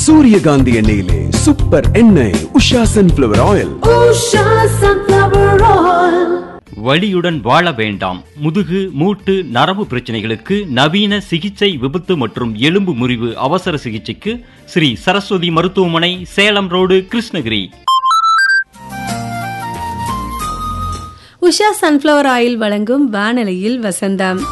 சூரியகாந்தி எண்ணெயிலே சூப்பர் எண்ணெய் Usha sunflower oil Usha Sunflower Oil. வலியுடன் வாழ வேண்டாம் முதுகு மூட்டு நரம்பு பிரச்சனைகளுக்கு நவீன சிகிச்சை விபத்து மற்றும் எலும்பு முறிவு அவசர சிகிச்சைக்கு ஸ்ரீ சரஸ்வதி மருத்துவமனை Salem road Krishnagiri Usha sunflower oil வழங்கும் வானொலியில் வசந்தம்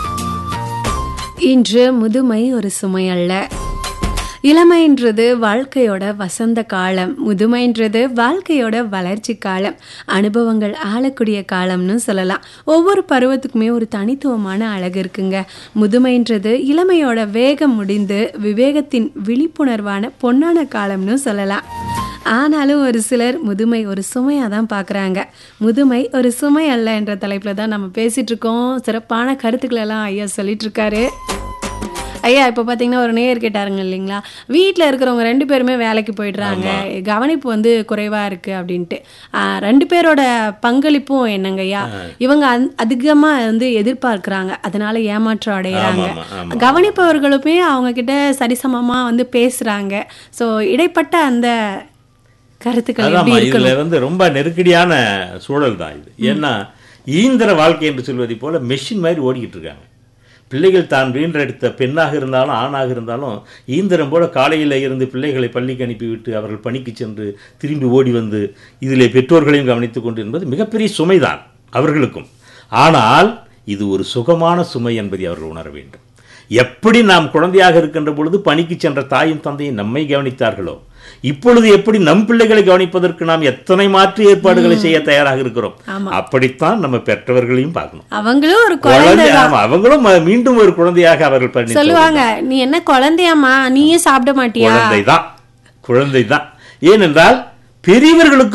இன்று முதுமை ஒரு சுமை அல்ல இளமைன்றது வாழ்க்கையோட வசந்த காலம் முதுமைன்றது வாழ்க்கையோட வளர்ச்சி காலம் அனுபவங்கள் ஆளக்கூடிய காலம்னு சொல்லலாம் ஒவ்வொரு பருவத்துக்குமே ஒரு தனித்துவமான அழகு இருக்குங்க முதுமைன்றது இளமையோட வேகம் முடிந்து விவேகத்தின் விழிப்புணர்வான பொன்னான காலம்னு சொல்லலாம் ஆனாலும் ஒரு சிலர் முதுமை ஒரு சுமையாக தான் பார்க்குறாங்க முதுமை ஒரு சுமை அல்ல என்ற தலைப்பில் தான் நம்ம பேசிகிட்டு இருக்கோம் சிறப்பான கருத்துக்களை எல்லாம் ஐயா சொல்லிட்டு இருக்காரு ஐயா இப்போ பார்த்தீங்கன்னா ஒரு நேயர் கேட்டாருங்க இல்லைங்களா வீட்டில் இருக்கிறவங்க ரெண்டு பேருமே வேலைக்கு போயிடுறாங்க கவனிப்பு வந்து குறைவாக இருக்குது அப்படின்ட்டு ஆ, ரெண்டு பேரோட பங்களிப்பும் என்னங்க ஐயா இவங்க அதிகமாக வந்து எதிர்பார்க்குறாங்க அதனால ஏமாற்றம் அடைகிறாங்க ஆமா, ஆமா. கவனிப்பவர்களுமே அவங்க கிட்ட சரிசமமாக வந்து பேசுகிறாங்க ஸோ இடைப்பட்ட அந்த கருத்துக்கள் எப்படி அதாம்மா இருக்கணும் இதுல வந்து ரொம்ப நெருக்கடியான சூழல் தான் இது ஏன்னா ஈந்திர வாழ்க்கை என்று சொல்வதை போல மெஷின் மாதிரி ஓடிக்கிட்டு இருக்காங்க பிள்ளைகள் தான் வீண்டெடுத்த பெண்ணாக இருந்தாலும் ஆணாக இருந்தாலும் ஈந்திரம் போல காலையில் இருந்து பிள்ளைகளை பள்ளிக்கு அனுப்பிவிட்டு அவர்கள் பணிக்கு சென்று திரும்பி ஓடி வந்து இதிலே பெற்றோர்களையும் கவனித்துக் கொண்டு என்பது மிகப்பெரிய சுமைதான் அவர்களுக்கும் ஆனால் இது ஒரு சுகமான சுமை என்பதை அவர்கள் உணர வேண்டும் எப்படி நாம் குழந்தையாக இருக்கின்ற பொழுது பணிக்கு சென்ற தாயும் தந்தையும் நம்மை கவனித்தார்களோ இப்பொழுது எப்படி நம் பிள்ளைகளை கவனிப்பதற்கு நாம் எத்தனை மாற்று ஏற்பாடுகளை செய்ய தயாராக இருக்கிறோம் அப்படித்தான் நம்ம பெற்றவர்களையும் பார்க்கணும் அவங்களும் ஒரு குழந்தை குழந்தை ஆமா அவங்களும் ம- மீண்டும் ஒரு குழந்தையாக அவர்கள் பரிணமித்து சொல்லுவாங்க நீ என்ன குழந்தையாம்மா நீயே சாப்பிட மாட்டியா குழந்தைதான் குழந்தைதான் ஏனென்றால் பெரியவர்களுக்கு